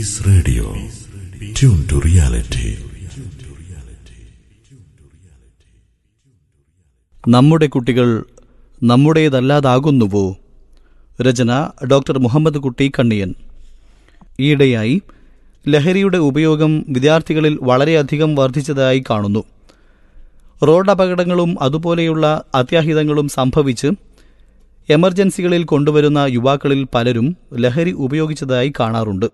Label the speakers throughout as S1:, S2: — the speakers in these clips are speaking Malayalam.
S1: Peace Radio. Tune to reality.
S2: നമ്മുടെ കുട്ടികൾ നമ്മുടേതല്ലാതാകുന്നുവോ രചന ഡോക്ടർ മുഹമ്മദ് കുട്ടി കണ്ണിയൻ ഈയിടെയായി ലഹരിയുടെ ഉപയോഗം വിദ്യാർത്ഥികളിൽ വളരെയധികം വർദ്ധിച്ചതായി കാണുന്നു റോഡ് അപകടങ്ങളും അതുപോലെയുള്ള അത്യാഹിതങ്ങളും സംഭവിച്ച് എമർജൻസികളിൽ കൊണ്ടുവരുന്ന യുവാക്കളിൽ പലരും ലഹരി ഉപയോഗിച്ചതായി കാണാറുണ്ട്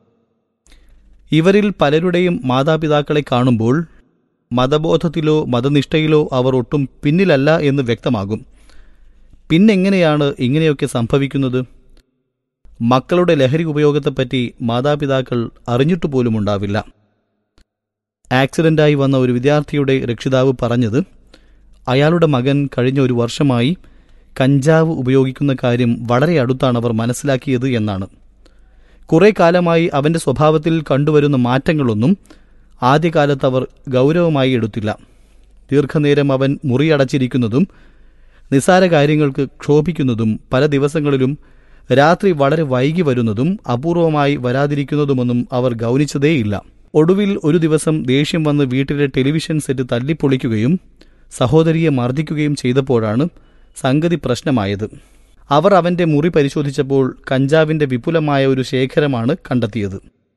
S2: ഇവരിൽ പലരുടെയും മാതാപിതാക്കളെ കാണുമ്പോൾ മതബോധത്തിലോ മതനിഷ്ഠയിലോ അവർ ഒട്ടും പിന്നിലല്ല എന്ന് വ്യക്തമാകും പിന്നെങ്ങനെയാണ് ഇങ്ങനെയൊക്കെ സംഭവിക്കുന്നത് മക്കളുടെ ലഹരി ഉപയോഗത്തെപ്പറ്റി മാതാപിതാക്കൾ അറിഞ്ഞിട്ടു പോലുമുണ്ടാവില്ല ആക്സിഡന്റായി വന്ന ഒരു വിദ്യാർത്ഥിയുടെ രക്ഷിതാവ് പറഞ്ഞത് അയാളുടെ മകൻ കഴിഞ്ഞ ഒരു വർഷമായി കഞ്ചാവ് ഉപയോഗിക്കുന്ന കാര്യം വളരെ അടുത്താണ് അവർ മനസ്സിലാക്കിയത് എന്നാണ് കുറെ കാലമായി അവന്റെ സ്വഭാവത്തിൽ കണ്ടുവരുന്ന മാറ്റങ്ങളൊന്നും ആദ്യകാലത്ത് അവർ ഗൗരവമായി എടുത്തില്ല ദീർഘനേരം അവൻ മുറിയടച്ചിരിക്കുന്നതും നിസാര കാര്യങ്ങൾക്ക് ക്ഷോഭിക്കുന്നതും പല ദിവസങ്ങളിലും രാത്രി വളരെ വൈകി വരുന്നതും അപൂർവമായി വരാതിരിക്കുന്നതുമൊന്നും അവർ ഗൗനിച്ചതേയില്ല ഒടുവിൽ ഒരു ദിവസം ദേഷ്യം വന്ന് വീട്ടിലെ ടെലിവിഷൻ സെറ്റ് തല്ലിപ്പൊളിക്കുകയും സഹോദരിയെ മർദ്ദിക്കുകയും ചെയ്തപ്പോഴാണ് സംഗതി പ്രശ്നമായത് അവർ അവന്റെ മുറി പരിശോധിച്ചപ്പോൾ കഞ്ചാവിന്റെ വിപുലമായ ഒരു ശേഖരമാണ് കണ്ടെത്തിയത്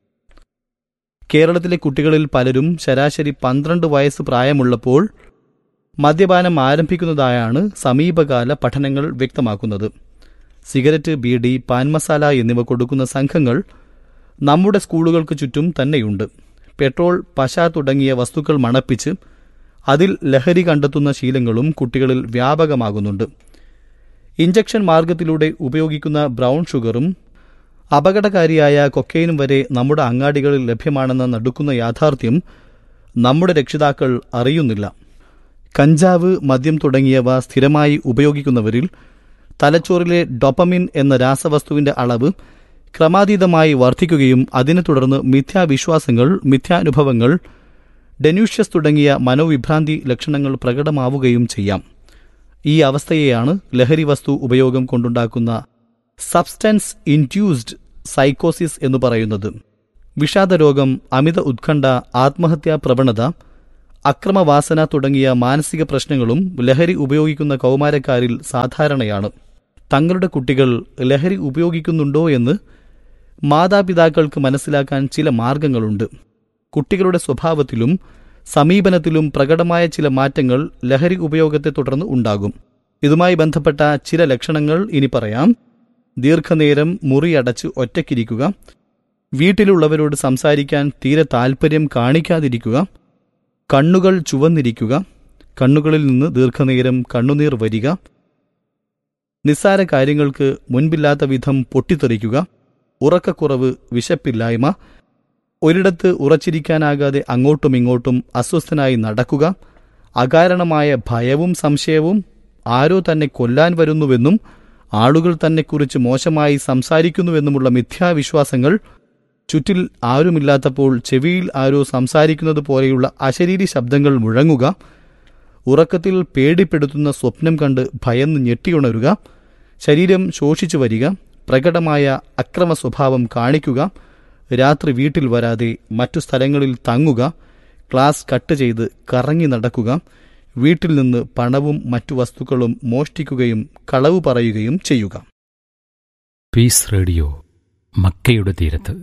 S2: കേരളത്തിലെ കുട്ടികളിൽ പലരും ശരാശരി പന്ത്രണ്ട് വയസ്സ് പ്രായമുള്ളപ്പോൾ മദ്യപാനം ആരംഭിക്കുന്നതായാണ് സമീപകാല പഠനങ്ങൾ വ്യക്തമാക്കുന്നത് സിഗരറ്റ് ബീഡി പാൻ മസാല എന്നിവ കൊടുക്കുന്ന സംഘങ്ങൾ നമ്മുടെ സ്കൂളുകൾക്ക് ചുറ്റും തന്നെയുണ്ട് പെട്രോൾ പശ തുടങ്ങിയ വസ്തുക്കൾ മണപ്പിച്ച് അതിൽ ലഹരി കണ്ടെത്തുന്ന ശീലങ്ങളും കുട്ടികളിൽ വ്യാപകമാകുന്നുണ്ട് ഇഞ്ചക്ഷൻ മാർഗത്തിലൂടെ ഉപയോഗിക്കുന്ന ബ്രൗൺ ഷുഗറും അപകടകാരിയായ കൊക്കൈനും വരെ നമ്മുടെ അങ്ങാടികളിൽ ലഭ്യമാണെന്ന നടുക്കുന്ന യാഥാർത്ഥ്യം നമ്മുടെ രക്ഷിതാക്കൾ അറിയുന്നില്ല കഞ്ചാവ് മദ്യം തുടങ്ങിയവ സ്ഥിരമായി ഉപയോഗിക്കുന്നവരിൽ തലച്ചോറിലെ ഡൊപ്പമിൻ എന്ന രാസവസ്തുവിന്റെ അളവ് ക്രമാതീതമായി വർദ്ധിക്കുകയും അതിനെ തുടർന്ന് മിഥ്യാവിശ്വാസങ്ങൾ മിഥ്യാനുഭവങ്ങൾ ഡെന്യൂഷ്യസ് തുടങ്ങിയ മനോവിഭ്രാന്തി ലക്ഷണങ്ങൾ പ്രകടമാവുകയും ചെയ്യാം ഈ അവസ്ഥയെയാണ് ലഹരി വസ്തു ഉപയോഗം കൊണ്ടുണ്ടാക്കുന്ന സബ്സ്റ്റൻസ് ഇൻഡ്യൂസ്ഡ് സൈക്കോസിസ് എന്ന് പറയുന്നത് വിഷാദരോഗം അമിത ഉത്കണ്ഠ ആത്മഹത്യാ പ്രവണത അക്രമവാസന തുടങ്ങിയ മാനസിക പ്രശ്നങ്ങളും ലഹരി ഉപയോഗിക്കുന്ന കൗമാരക്കാരിൽ സാധാരണയാണ് തങ്ങളുടെ കുട്ടികൾ ലഹരി ഉപയോഗിക്കുന്നുണ്ടോ എന്ന് മാതാപിതാക്കൾക്ക് മനസ്സിലാക്കാൻ ചില മാർഗങ്ങളുണ്ട് കുട്ടികളുടെ സ്വഭാവത്തിലും സമീപനത്തിലും പ്രകടമായ ചില മാറ്റങ്ങൾ ലഹരി ഉപയോഗത്തെ തുടർന്ന് ഉണ്ടാകും ഇതുമായി ബന്ധപ്പെട്ട ചില ലക്ഷണങ്ങൾ ഇനി പറയാം ദീർഘനേരം മുറിയടച്ച് ഒറ്റയ്ക്കിരിക്കുക വീട്ടിലുള്ളവരോട് സംസാരിക്കാൻ തീരെ താൽപ്പര്യം കാണിക്കാതിരിക്കുക കണ്ണുകൾ ചുവന്നിരിക്കുക കണ്ണുകളിൽ നിന്ന് ദീർഘനേരം കണ്ണുനീർ വരിക നിസ്സാര കാര്യങ്ങൾക്ക് മുൻപില്ലാത്ത വിധം പൊട്ടിത്തെറിക്കുക ഉറക്കക്കുറവ് വിശപ്പില്ലായ്മ ഒരിടത്ത് ഉറച്ചിരിക്കാനാകാതെ അങ്ങോട്ടും ഇങ്ങോട്ടും അസ്വസ്ഥനായി നടക്കുക അകാരണമായ ഭയവും സംശയവും ആരോ തന്നെ കൊല്ലാൻ വരുന്നുവെന്നും ആളുകൾ തന്നെക്കുറിച്ച് മോശമായി സംസാരിക്കുന്നുവെന്നുമുള്ള മിഥ്യാവിശ്വാസങ്ങൾ ചുറ്റിൽ ആരുമില്ലാത്തപ്പോൾ ചെവിയിൽ ആരോ സംസാരിക്കുന്നത് പോലെയുള്ള അശരീരി ശബ്ദങ്ങൾ മുഴങ്ങുക ഉറക്കത്തിൽ പേടിപ്പെടുത്തുന്ന സ്വപ്നം കണ്ട് ഭയന്ന് ഞെട്ടിയുണരുക ശരീരം ശോഷിച്ചു വരിക പ്രകടമായ അക്രമ സ്വഭാവം കാണിക്കുക രാത്രി വീട്ടിൽ വരാതെ മറ്റു സ്ഥലങ്ങളിൽ തങ്ങുക ക്ലാസ് കട്ട് ചെയ്ത് കറങ്ങി നടക്കുക വീട്ടിൽ നിന്ന് പണവും മറ്റു വസ്തുക്കളും മോഷ്ടിക്കുകയും കളവ് പറയുകയും ചെയ്യുക
S3: പീസ് റേഡിയോ മക്കയുടെ തീരത്ത്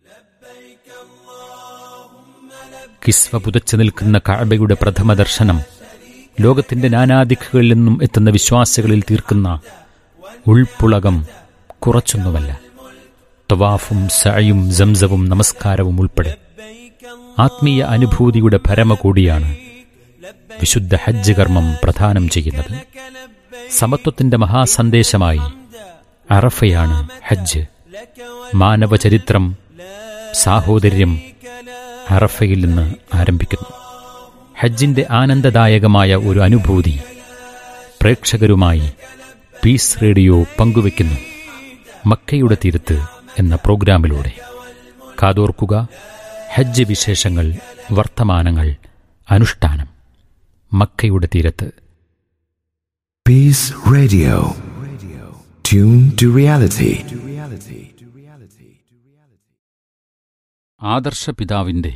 S3: കിസ്വ പുതച്ചു നിൽക്കുന്ന കഅബയുടെ പ്രഥമ ദർശനം ലോകത്തിന്റെ നാനാദിക്കുകളിൽ നിന്നും എത്തുന്ന വിശ്വാസികളിൽ തീർക്കുന്ന ഉൾപ്പുളകം കുറച്ചൊന്നുമല്ല തവാഫും സഅയും സംസവും നമസ്കാരവും ഉൾപ്പെടെ ആത്മീയ അനുഭൂതിയുടെ പരമകൂടിയാണ് വിശുദ്ധ ഹജ്ജ് കർമ്മം പ്രദാനം ചെയ്യുന്നത് സമത്വത്തിന്റെ മഹാസന്ദേശമായി അറഫയാണ് ഹജ്ജ് മാനവ ചരിത്രം സാഹോദര്യം അറഫയിൽ നിന്ന് ആരംഭിക്കുന്നു ഹജ്ജിന്റെ ആനന്ദദായകമായ ഒരു അനുഭൂതി പ്രേക്ഷകരുമായി പീസ് റേഡിയോ പങ്കുവെക്കുന്നു മക്കയുടെ തീരത്ത് എന്ന പ്രോഗ്രാമിലൂടെ കാതോർക്കുക ഹജ്ജ് വിശേഷങ്ങൾ വർത്തമാനങ്ങൾ അനുഷ്ഠാനം മക്കയുടെ തീരത്ത്
S4: Peace Radio. Tune to reality.
S3: ആദർശപിതാവിൻ്റെ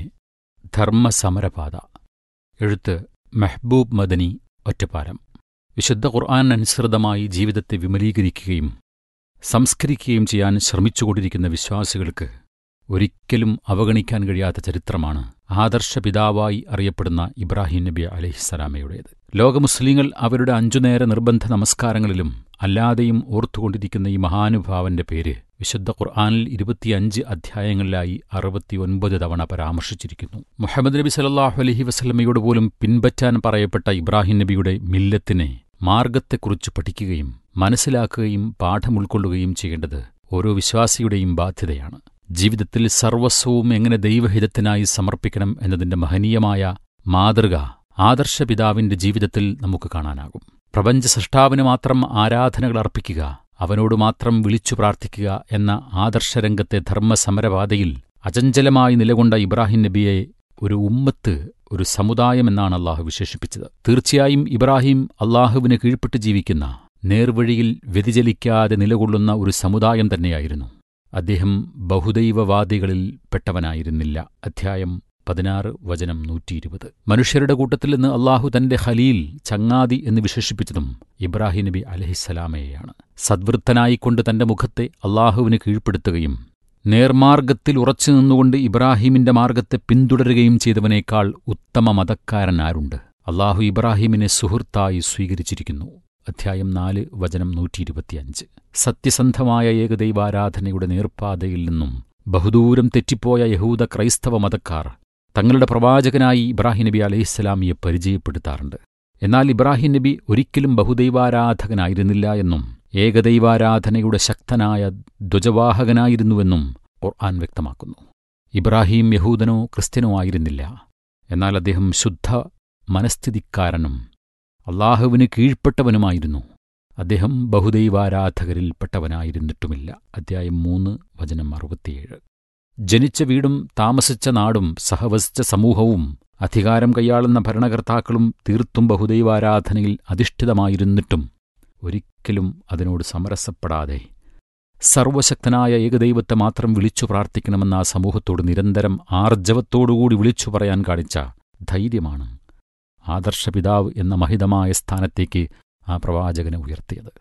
S3: ധർമ്മസമരപാത എഴുത്ത് മെഹ്ബൂബ് മദനി ഒറ്റപ്പാലം വിശുദ്ധ ഖുർആൻ അനുസൃതമായി ജീവിതത്തെ വിമലീകരിക്കുകയും സംസ്കരിക്കുകയും ചെയ്യാൻ ശ്രമിച്ചുകൊണ്ടിരിക്കുന്ന വിശ്വാസികൾക്ക് ഒരിക്കലും അവഗണിക്കാൻ കഴിയാത്ത ചരിത്രമാണ് ആദർശപിതാവായി അറിയപ്പെടുന്ന ഇബ്രാഹിം നബി അലഹിസ്സലാമയുടേത് ലോക മുസ്ലിങ്ങൾ അവരുടെ അഞ്ചുനേര നിർബന്ധ നമസ്കാരങ്ങളിലും അല്ലാതെയും ഓർത്തുകൊണ്ടിരിക്കുന്ന ഈ മഹാനുഭാവന്റെ പേര് വിശുദ്ധ ഖുർആാനിൽ ഇരുപത്തിയഞ്ച് അധ്യായങ്ങളിലായി അറുപത്തിയൊൻപത് തവണ പരാമർശിച്ചിരിക്കുന്നു മുഹമ്മദ് നബി സല്ലാഹു അലഹി വസ്ലമയോട് പോലും പിൻപറ്റാൻ പറയപ്പെട്ട ഇബ്രാഹിം നബിയുടെ മില്ലത്തിനെ മാർഗത്തെക്കുറിച്ച് പഠിക്കുകയും മനസ്സിലാക്കുകയും പാഠം ഉൾക്കൊള്ളുകയും ചെയ്യേണ്ടത് ഓരോ വിശ്വാസിയുടെയും ബാധ്യതയാണ് ജീവിതത്തിൽ സർവസ്വവും എങ്ങനെ ദൈവഹിതത്തിനായി സമർപ്പിക്കണം എന്നതിന്റെ മഹനീയമായ മാതൃക ആദർശപിതാവിന്റെ ജീവിതത്തിൽ നമുക്ക് കാണാനാകും പ്രപഞ്ച സൃഷ്ടാവിന് മാത്രം ആരാധനകൾ അർപ്പിക്കുക അവനോട് മാത്രം വിളിച്ചു പ്രാർത്ഥിക്കുക എന്ന ആദർശരംഗത്തെ ധർമ്മസമരപാതയിൽ അചഞ്ചലമായി നിലകൊണ്ട ഇബ്രാഹിം നബിയെ ഒരു ഉമ്മത്ത് ഒരു സമുദായമെന്നാണ് അള്ളാഹു വിശേഷിപ്പിച്ചത് തീർച്ചയായും ഇബ്രാഹിം അള്ളാഹുവിന് കീഴ്പ്പെട്ട് ജീവിക്കുന്ന നേർവഴിയിൽ വ്യതിചലിക്കാതെ നിലകൊള്ളുന്ന ഒരു സമുദായം തന്നെയായിരുന്നു അദ്ദേഹം ബഹുദൈവവാദികളിൽ പെട്ടവനായിരുന്നില്ല അധ്യായം പതിനാറ് വചനം നൂറ്റിയിരുപത് മനുഷ്യരുടെ കൂട്ടത്തിൽ നിന്ന് അള്ളാഹു തന്റെ ഖലീൽ ചങ്ങാതി എന്ന് വിശേഷിപ്പിച്ചതും ഇബ്രാഹിം നബി അലഹിസ്സലാമയെയാണ് സദ്വൃത്തനായിക്കൊണ്ട് തന്റെ മുഖത്തെ അള്ളാഹുവിന് കീഴ്പ്പെടുത്തുകയും നേർമാർഗത്തിൽ ഉറച്ചു നിന്നുകൊണ്ട് ഇബ്രാഹീമിന്റെ മാർഗത്തെ പിന്തുടരുകയും ചെയ്തവനേക്കാൾ ഉത്തമ മതക്കാരൻ ആരുണ്ട് അള്ളാഹു ഇബ്രാഹീമിനെ സുഹൃത്തായി സ്വീകരിച്ചിരിക്കുന്നു അധ്യായം നാല് വചനം നൂറ്റിയിരുപത്തിയഞ്ച് സത്യസന്ധമായ ഏകദൈവാരാധനയുടെ നേർപ്പാതയിൽ നിന്നും ബഹുദൂരം തെറ്റിപ്പോയ യഹൂദ ക്രൈസ്തവ മതക്കാർ തങ്ങളുടെ പ്രവാചകനായി ഇബ്രാഹിം നബി അലൈഹിസ്സലാമിയെ പരിചയപ്പെടുത്താറുണ്ട് എന്നാൽ ഇബ്രാഹിം നബി ഒരിക്കലും ബഹുദൈവാരാധകനായിരുന്നില്ല എന്നും ഏകദൈവാരാധനയുടെ ശക്തനായ ധ്വജവാഹകനായിരുന്നുവെന്നും ഖുർആൻ വ്യക്തമാക്കുന്നു ഇബ്രാഹിം യഹൂദനോ ക്രിസ്ത്യനോ ആയിരുന്നില്ല എന്നാൽ അദ്ദേഹം ശുദ്ധ മനസ്ഥിതിക്കാരനും അള്ളാഹുവിന് കീഴ്പ്പെട്ടവനുമായിരുന്നു അദ്ദേഹം ബഹുദൈവാരാധകരിൽപ്പെട്ടവനായിരുന്നിട്ടുമില്ല അദ്ധ്യായം മൂന്ന് വചനം അറുപത്തിയേഴ് ജനിച്ച വീടും താമസിച്ച നാടും സഹവസിച്ച സമൂഹവും അധികാരം കൈയാളുന്ന ഭരണകർത്താക്കളും തീർത്തും ബഹുദൈവാരാധനയിൽ അധിഷ്ഠിതമായിരുന്നിട്ടും ഒരിക്കലും അതിനോട് സമരസപ്പെടാതെ സർവശക്തനായ ഏകദൈവത്തെ മാത്രം വിളിച്ചു പ്രാർത്ഥിക്കണമെന്ന ആ സമൂഹത്തോട് നിരന്തരം ആർജവത്തോടുകൂടി വിളിച്ചു പറയാൻ കാണിച്ച ധൈര്യമാണ് ആദർശപിതാവ് എന്ന മഹിതമായ സ്ഥാനത്തേക്ക് ആ പ്രവാചകനെ ഉയർത്തിയത്